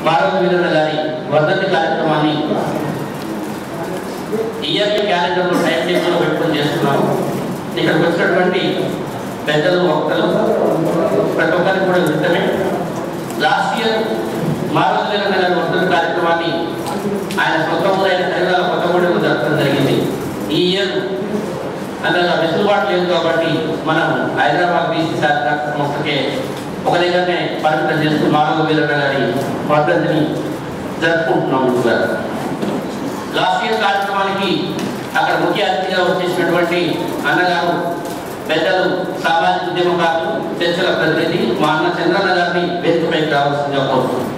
మాధవ వీరన్న గారి వర్ధంతి కార్యక్రమాన్ని ఇయర్లీ క్యాలెండర్లో టైం టేబుల్లో పెట్టుకొని చేస్తున్నాము ఇక్కడికి వచ్చినటువంటి పెద్దలు వక్తలు ప్రతి ఒక్కరికి కూడా విత్తమే లాస్ట్ ఇయర్ మాధవ వీరన్న గారి వర్ధంతి కార్యక్రమాన్ని ఆయన సొంత ఊరైన తెలంగాణ కొత్తగూడెంలో జరపడం జరిగింది ఈ ఇయర్ అందులో వెసులుబాటు లేదు కాబట్టి మనం హైదరాబాద్ బీసీ శాఖ సంస్థకే ఒక దగ్గరనే పరిమితం చేస్తూ మానవ వీరన్న గారి వర్ధంతిని జరుపుకుంటున్నాం సార్ లాస్ట్ ఇయర్ కార్యక్రమానికి అక్కడ ముఖ్య అతిథిగా వచ్చేసినటువంటి అన్నగారు పెద్దలు సామాజిక ఉద్యమకారులు చర్చల ప్రతినిధి మా అన్న చంద్రన్న గారిని వేదికపైకి రావాల్సిందిగా కోరుతున్నాం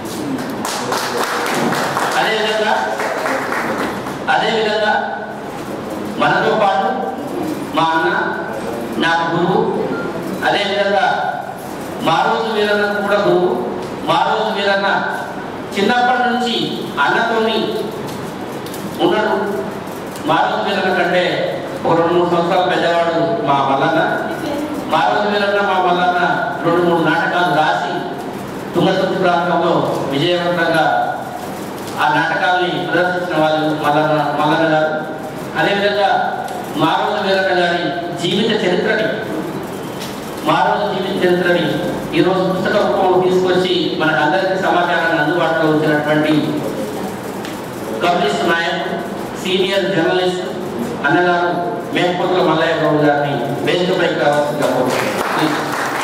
అదేవిధంగా అదేవిధంగా మనతో పాటు మా అన్న నాకు గురువు అదేవిధంగా మా రోజు వీరన్న కూడా గురువు మా రోజు వీరన్న చిన్నప్పటి నుంచి అన్నతోని ఉన్నాడు మా రోజు వీరన్న కంటే ఒక రెండు మూడు సంవత్సరాలు పెద్దవాడు మా మల్లన్న మా రోజు వీరన్న మా మల్లన్న రెండు మూడు నాటకాలు రాసి తుంగతుర్తి ప్రాంతంలో విజయవంతంగా ఆ నాటకాల్ని ప్రదర్శించిన వాళ్ళు మల్లన్న మల్లన్న గారు అదేవిధంగా మారోజు వీరన్న గారి జీవిత చరిత్రని మారోజు జీవిత చరిత్రని ఈరోజు పుస్తక రూపంలో తీసుకొచ్చి మనకు అందరికీ సమాచారాన్ని అందుబాటులో ఉంచినటువంటి కమ్యూనిస్ట్ నాయకుడు సీనియర్ జర్నలిస్ట్ అన్నగారు మేకపోతుల మల్లయ్య గౌడ్ గారిని వేదికపైకి రావాల్సిందిగా కోరుతున్నాను. ప్లీజ్.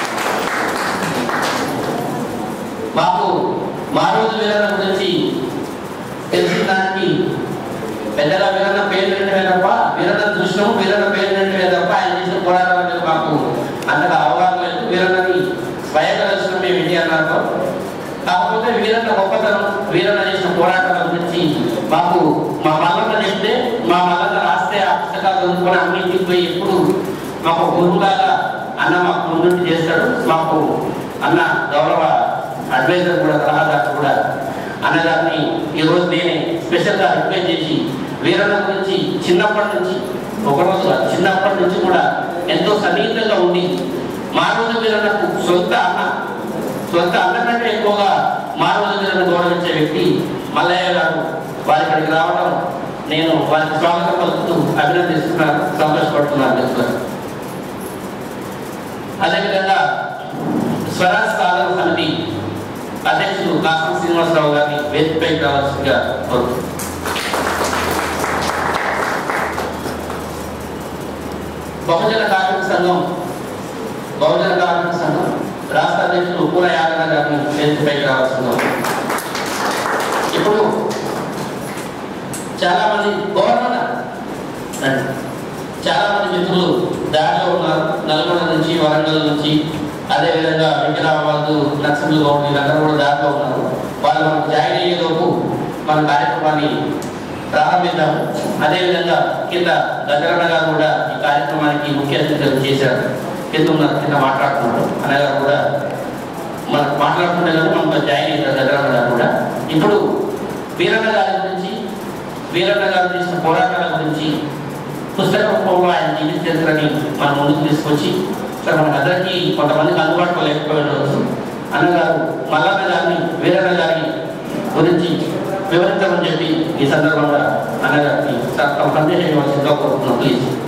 మాకు మారోజు వీరన్న గురించి తెలిసిన దానికి పెద్దగా వీరన్న పేరు వినటమే తప్ప వీరన్న చూసినాము వీరన్న పేరు వినటమే తప్ప ఆయన చేసిన పోరాటాల మీద మాకు అంతగా అవగాహన లేదు వీరన్నని స్వయంగా కలిసిన మేము ఇంటి అన్నారు కాకపోతే వీరన్న గొప్పతనం వీరన్న చేసిన పోరాటాల గురించి మాకు మా మల్లన్న చెప్తే మా మల్లన్న రాస్తే ఆ పుస్తకాలు చదువుకొని అన్నింటికి పోయి ఎప్పుడు మాకు గురువులాగా అన్న మాకు ముందుండి చేస్తాడు మాకు అన్న గౌరవ అడ్వైజర్ కూడా సలహాదారు కూడా అన్నగారిని ఈరోజు నేనే స్పెషల్గా రిక్వెస్ట్ చేసి వీరన్న గురించి చిన్నప్పటి నుంచి ఒకరోజు కాదు, చిన్నప్పటి నుంచి కూడా ఎంతో సన్నిహితంగా ఉండి మా రోజు వీరన్నకు సొంత అన్న సొంత అన్న కంటే ఎక్కువగా మా రోజు వీరన్న గౌరవించే వ్యక్తి మల్లయ్య గారు వారి ఇక్కడికి రావడం నేను వారికి స్వాగతం పలుకుతూ అభినందిస్తున్నాను సంతోషపడుతున్నాను చెప్తాను అదేవిధంగా స్వరాజ్ సాధన సమితి అధ్యక్షులు కాసం శ్రీనివాసరావు గారిని వేదికపైకి రావాల్సిందిగా కోరుతున్నాను బహుజన కార్మిక సంఘం బహుజన కార్మిక సంఘం రాష్ట్ర అధ్యక్షులు పూల యాదవ గారిని వేదికపైకి రావాల్సిందిగా కోరుతున్నాను. ఇప్పుడు చాలా మంది గవర్నమెంట్ రండి. చాలా మంది మిత్రులు దారిలో ఉన్నారు నల్గొండ నుంచి వరంగల్ నుంచి అదేవిధంగా వెంకటాబాద్ నక్సల్ గౌడ్ వీళ్ళందరూ కూడా దారిలో ఉన్నారు వాళ్ళు మనకు జాయిన్ అయ్యేలోపు మన కార్యక్రమాన్ని ప్రారంభిద్దాం అదేవిధంగా కింద గజరణ గారు కూడా ఈ కార్యక్రమానికి ముఖ్య అతిథిగా చేశారు కింద ఉన్నారు కింద మాట్లాడుతున్నారు అనగారు కూడా మనకు మాట్లాడుతుంటే కానీ మనకు జాయిన్ అయ్యారు గజరణ గారు కూడా ఇప్పుడు వీరన్న గారి గురించి వీరన్న గారు చేసిన పోరాటాల గురించి పుస్తక రూపంలో ఆయన జీవిత చరిత్రని మన ముందుకు తీసుకొచ్చి ఇక్కడ మనకు అందరికీ కొంతమందికి అందుబాటులో లేకపోవచ్చు అన్నగారు మల్లన్న గారిని వీరన్న గారి గురించి వివరించమని చెప్పి ఈ సందర్భంగా అన్నగారికి తమ సందేశం ఇవ్వాల్సిందిగా కోరుతున్నాం ప్లీజ్